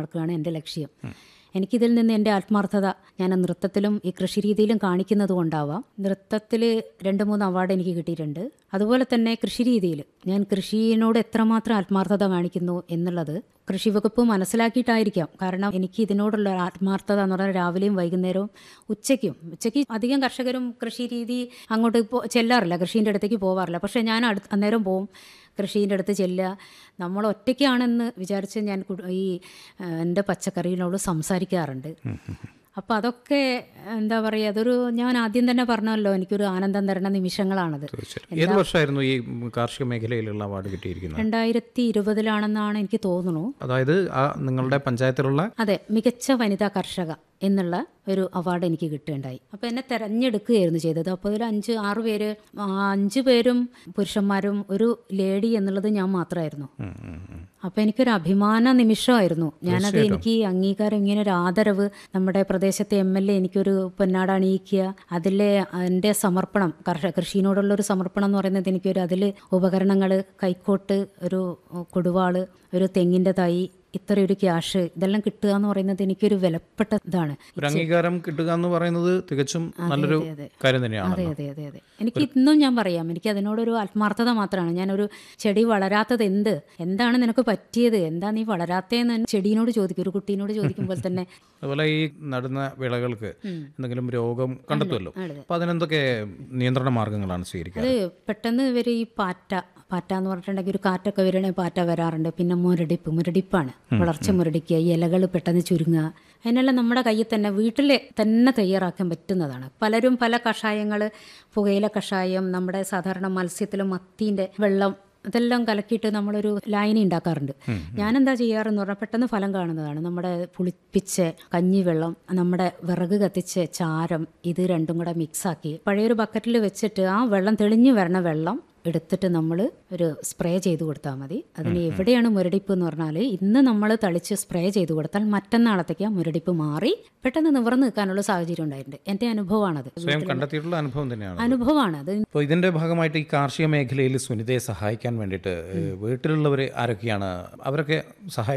കൊടുക്കുകയാണ് എൻ്റെ ലക്ഷ്യം എനിക്കിതിൽ നിന്ന് എൻ്റെ ആത്മാർത്ഥത ഞാൻ നൃത്തത്തിലും ഈ കൃഷി രീതിയിലും കാണിക്കുന്നത് കൊണ്ടാവാം നൃത്തത്തിൽ രണ്ട് മൂന്ന് അവാർഡ് എനിക്ക് കിട്ടിയിട്ടുണ്ട് അതുപോലെ തന്നെ കൃഷി രീതിയിൽ ഞാൻ കൃഷിയോട് എത്രമാത്രം ആത്മാർത്ഥത കാണിക്കുന്നു എന്നുള്ളത് കൃഷി വകുപ്പ് മനസ്സിലാക്കിയിട്ടായിരിക്കാം കാരണം എനിക്ക് ഇതിനോടുള്ള ഒരു ആത്മാർത്ഥത എന്ന് പറഞ്ഞാൽ രാവിലെയും വൈകുന്നേരവും ഉച്ചയ്ക്കും ഉച്ചയ്ക്ക് അധികം കർഷകരും കൃഷി രീതി അങ്ങോട്ട് പോ ചെല്ലാറില്ല കൃഷീൻ്റെ അടുത്തേക്ക് പോവാറില്ല പക്ഷേ ഞാൻ അടു അന്നേരം പോവും കൃഷീൻ്റെ അടുത്ത് ചെല്ലുക നമ്മൾ ഒറ്റയ്ക്കാണെന്ന് വിചാരിച്ച് ഞാൻ കു- ഈ ആ, എൻ്റെ പച്ചക്കറിയിനോട് സംസാരിക്കാറുണ്ട് അപ്പം അതൊക്കെ എന്താ പറയുക അതൊരു ഞാൻ ആദ്യം തന്നെ പറഞ്ഞല്ലോ എനിക്കൊരു ആനന്ദം തരുന്ന നിമിഷങ്ങളാണത് തീർച്ചയായും ഏത് വർഷമായിരുന്നു ഈ കാർഷിക മേഖലയിലുള്ള അവാർഡ് കിട്ടിയിരിക്കുന്നത് രണ്ടായിരത്തി ഇരുപതിലാണെന്നാണ് എനിക്ക് തോന്നുന്നു അതായത് ആ നിങ്ങളുടെ പഞ്ചായത്തിലുള്ള അതെ മികച്ച വനിതാ കർഷക എന്നുള്ള ഒരു അവാർഡ് എനിക്ക് കിട്ടുകയുണ്ടായി അപ്പോൾ എന്നെ തെരഞ്ഞെടുക്കുകയായിരുന്നു ചെയ്തത് അപ്പോൾ ഒരു അഞ്ച് ആറ് പേര് ആ, അഞ്ച് പേരും പുരുഷന്മാരും ഒരു ലേഡി എന്നുള്ളത് ഞാൻ മാത്രമായിരുന്നു ഉം, ഉം, ഉം. അപ്പോൾ എനിക്കൊരു അഭിമാന നിമിഷമായിരുന്നു ഞാനത് എനിക്ക് ഈ അംഗീകാരം ഇങ്ങനെ ഒരു ആദരവ് നമ്മുടെ പ്രദേശത്തെ എം എൽ എ എനിക്കൊരു പൊന്നാട അണിയിക്കുക അതിലെ എൻ്റെ സമർപ്പണം കർഷ കൃഷിനോടുള്ള ഒരു സമർപ്പണം എന്ന് പറയുന്നത് എനിക്കൊരു അതിൽ ഉപകരണങ്ങൾ കൈക്കോട്ട് ഒരു കൊടുവാള് ഒരു തെങ്ങിൻ്റെ തൈ ഇത്ര ഒരു ക്യാഷ് ഇതെല്ലാം കിട്ടുക എന്ന് പറയുന്നത് എനിക്കൊരു വിലപ്പെട്ട ഇതാണ് ഒരു അംഗീകാരം കിട്ടുക എന്ന് പറയുന്നത് തികച്ചും നല്ലൊരു അതെ. കാര്യം തന്നെയാണ് അതെ അതെ അതെ അതെ എനിക്ക് ഇന്നും ഞാൻ പറയാം എനിക്ക് അതിനോടൊരു ആത്മാർത്ഥത മാത്രമാണ് ഞാനൊരു ചെടി വളരാത്തത് എന്ത് എന്താണ് നിനക്ക് പറ്റിയത് എന്താ നീ വളരാത്തതെന്ന് ഞാൻ ചെടീനോട് ചോദിക്കും ഒരു കുട്ടീനോട് ചോദിക്കുമ്പോൾ തന്നെ അതുപോലെ ഈ നടുന്ന വിളകൾക്ക് എന്തെങ്കിലും രോഗം കണ്ടെത്തുമല്ലോ അതെ. അപ്പൊ അതിനെന്തൊക്കെ നിയന്ത്രണ മാർഗങ്ങളാണ് സ്വീകരിക്കുക അത് പെട്ടെന്ന് ഇവർ ഈ പാറ്റ പാറ്റ എന്ന് പറഞ്ഞിട്ടുണ്ടെങ്കിൽ ഒരു കാറ്റൊക്കെ വരണേ പാറ്റ വരാറുണ്ട് പിന്നെ മുരടിപ്പ് മുരടിപ്പാണ് വളർച്ച മുരടിക്കുക ഈ ഇലകൾ പെട്ടെന്ന് ചുരുങ്ങുക അതിനെല്ലാം നമ്മുടെ കയ്യിൽ തന്നെ വീട്ടിൽ തന്നെ തയ്യാറാക്കാൻ പറ്റുന്നതാണ് പലരും പല കഷായങ്ങൾ പുകയില കഷായം നമ്മുടെ സാധാരണ മത്സ്യത്തിലും മത്തീൻ്റെ വെള്ളം ഇതെല്ലാം കലക്കിയിട്ട് നമ്മളൊരു ലായനി ഉണ്ടാക്കാറുണ്ട് ഞാനെന്താ ചെയ്യാറെന്ന് പറഞ്ഞാൽ പെട്ടെന്ന് ഫലം കാണുന്നതാണ് നമ്മുടെ പുളിപ്പിച്ച കഞ്ഞിവെള്ളം നമ്മുടെ വിറക് കത്തിച്ച ചാരം ഇത് രണ്ടും കൂടെ മിക്സാക്കി പഴയൊരു ബക്കറ്റിൽ വെച്ചിട്ട് ആ വെള്ളം തെളിഞ്ഞു വരണ വെള്ളം എടുത്തിട്ട് നമ്മൾ ഒരു സ്പ്രേ ചെയ്ത് കൊടുത്താൽ മതി അതിന് എവിടെയാണ് മുരടിപ്പ് എന്ന് പറഞ്ഞാൽ ഇന്ന് നമ്മൾ തളിച്ച് സ്പ്രേ ചെയ്ത് കൊടുത്താൽ മറ്റന്നാളത്തേക്ക് ആ മുരടിപ്പ് മാറി പെട്ടെന്ന് നിവർന്ന് നിൽക്കാനുള്ള സാഹചര്യം ഉണ്ടായിട്ടുണ്ട് എൻ്റെ അനുഭവമാണത് സ്വയം കണ്ടെത്തിയിട്ടുള്ള അനുഭവം തന്നെയാണ് അനുഭവമാണ് അത് അപ്പോൾ ഇതിന്റെ ഭാഗമായിട്ട് ഈ കാർഷിക മേഖലയിൽ സുനിതയെ സഹായിക്കാൻ വേണ്ടിയിട്ട് ഏഹ്, വീട്ടിലുള്ളവർ ആരൊക്കെയാണ് അവരൊക്കെ സഹായി